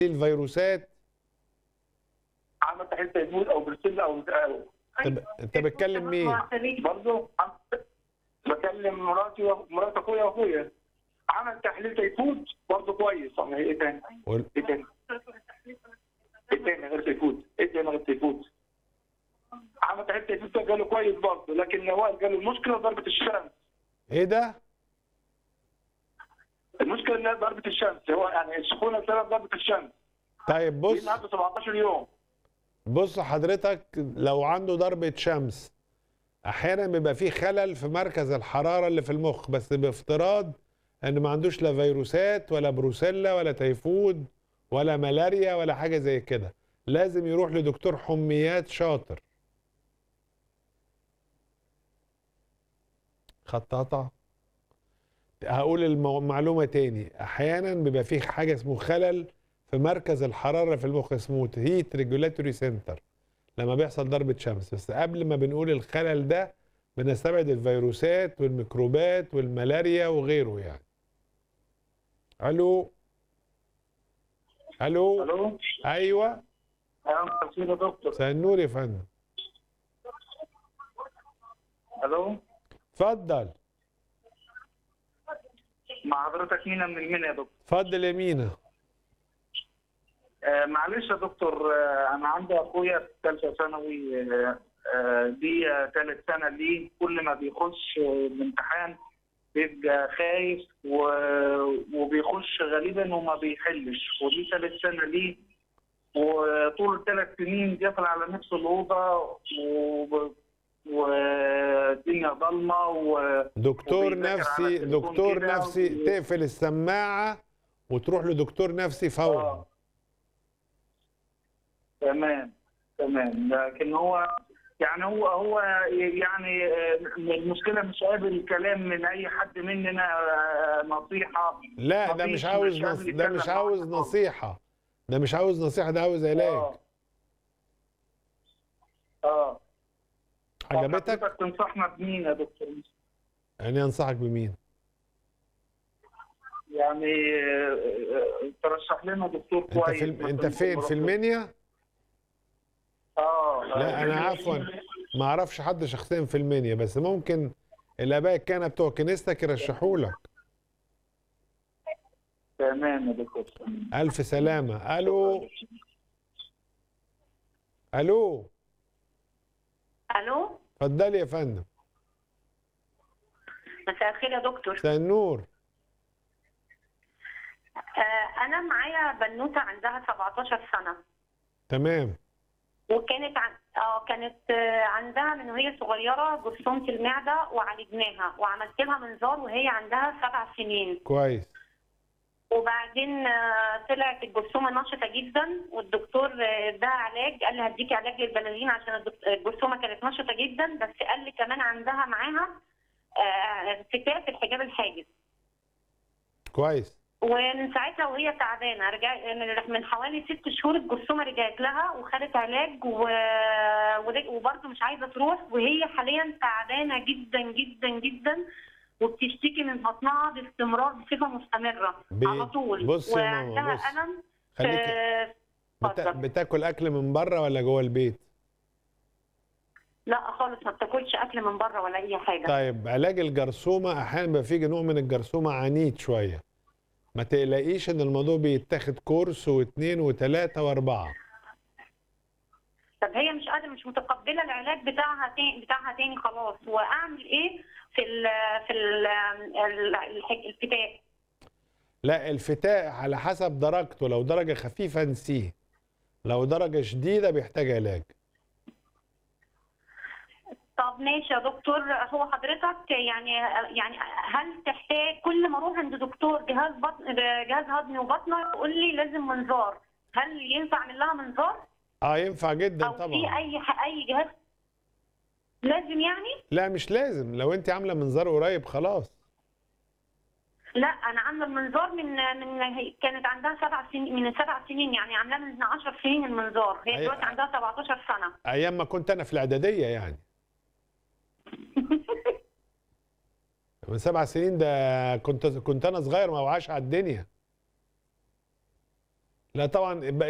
الفيروسات عمل تحليل تيمون او برسيلا او او طب انت بتكلم مين برضه بكلم مراتي ومرات اخويا واخويا عمل تحليل تيفود برضه كويس طب ايه تاني؟ وال- ايه تاني؟ ايه تاني غير تيفود؟ ايه تاني غير تيفود؟ عمل تحليل تيفود ده جاله كويس برضه لكن هو جاله المشكله ضربه الشمس ايه ده المشكله ان هي ضربه الشمس هو يعني السخونه بسبب ضربه الشمس طيب دي بص عنده 17 يوم بص حضرتك لو عنده ضربة شمس احيانا بيبقى فيه خلل في مركز الحرارة اللي في المخ بس بافتراض ان ما عندوش لا فيروسات ولا بروسيلا ولا تيفود ولا ملاريا ولا حاجة زي كده لازم يروح لدكتور حميات شاطر خط قطع هقول المو- المعلومة تاني احيانا بيبقى فيه حاجة اسمه خلل في مركز الحرارة في المخ اسمه هيت ريجولاتوري سنتر لما بيحصل ضربة شمس بس قبل ما بنقول الخلل ده بنستبعد الفيروسات والميكروبات والملاريا وغيره يعني الو الو الو ايوه ايوه مساء يا دكتور مساء النور يا فندم الو اتفضل مع حضرتك مينا من المنيا يا دكتور اتفضل يا مينا آه معلش يا دكتور آه انا عندي اخويا في ثالثه ثانوي آه آه دي ثالث سنه ليه كل ما بيخش آه، الامتحان بيبقى خايف و- وبيخش غالبا وما بيحلش ودي ثالث سنه ليه وطول الثلاث سنين بيقفل على نفس الاوضه وب- والدنيا ضلمه و دكتور وبيذاكر على نفسي التليفون دكتور كده نفسي و- تقفل السماعة وتروح لدكتور نفسي فورا آه. تمام تمام لكن هو يعني هو هو يعني آه، المشكله مش قابل كلام من اي حد مننا آه، نصيحه لا ده مفيش- مش عاوز مش نص... قادر ده مش يتكلم عاوز معاك خالص. نصيحة ده مش عاوز نصيحة ده عاوز علاج اه اه طب عجبتك حضرتك تنصحنا بمين يا دكتور يعني انصحك بمين يعني آه، آه، ترشح لنا دكتور انت كويس في الم... انت مثلاً فين في المنيا اه لا انا عفوا ما اعرفش حد شخصيا في المنيا بس ممكن الاباء الكهنه بتوع كنيستك يرشحوا لك تمام يا دكتور الف سلامه الو الو الو اتفضلي يا فندم مساء الخير يا دكتور مساء النور آه انا معايا بنوته عندها 17 سنه تمام وكانت عن... اه كانت آه عندها من وهي صغيره جرثومه المعده وعالجناها وعملت لها منظار وهي عندها سبع سنين كويس وبعدين آه طلعت الجرثومه نشطه جدا والدكتور آه، اداها علاج قال لي هديكي علاج للبلالين عشان الدك- الجرثومه كانت نشطه جدا بس قال لي كمان عندها معاها آه، ارتفاع في الحجاب الحاجز كويس ومن ساعتها وهي تعبانه رجع من- من حوالي ست شهور الجرثومه رجعت لها وخدت علاج و... ورج- وبرضه مش عايزه تروح وهي حاليا تعبانه جدا جدا جدا وبتشتكي من بطنها باستمرار بصفه مستمره ب- على طول بص يا ماما، وعندها بص. الم خليك في- بت... اتفضل. بتاكل اكل من بره ولا جوه البيت لا خالص ما بتاكلش اكل من بره ولا اي حاجه طيب علاج الجرثومه احيانا بيبقى فيه نوع من الجرثومه عنيد شويه ما تقلقيش ان الموضوع بيتاخد كورس واثنين وثلاثه واربعه طب هي مش قادره مش متقبله العلاج بتاعها تاني بتاعها تاني خلاص واعمل ايه في ال في ال ال- الح- الفتاء لا الفتاء على حسب درجته لو درجة خفيفة نسيه لو درجة شديدة بيحتاج علاج طب ماشي يا دكتور هو حضرتك يعني يعني هل تحتاج كل ما اروح عند دكتور جهاز بطن جهاز هضمي وبطنه يقول لي لازم منظار هل ينفع اعمل لها منظار اه ينفع جدا او في طبعا اي ح- اي جهاز لازم يعني لا مش لازم لو انت عاملة منظار قريب خلاص لا انا عامله المنظار من من هي- كانت عندها سبع سنين من سبع سنين يعني عاملاه من 10 سنين المنظار هي أي- دلوقتي عندها 17 سنه ايام ما كنت انا في الاعدادية يعني من سبع سنين ده كنت كنت انا صغير ما وعاش على الدنيا لا طبعا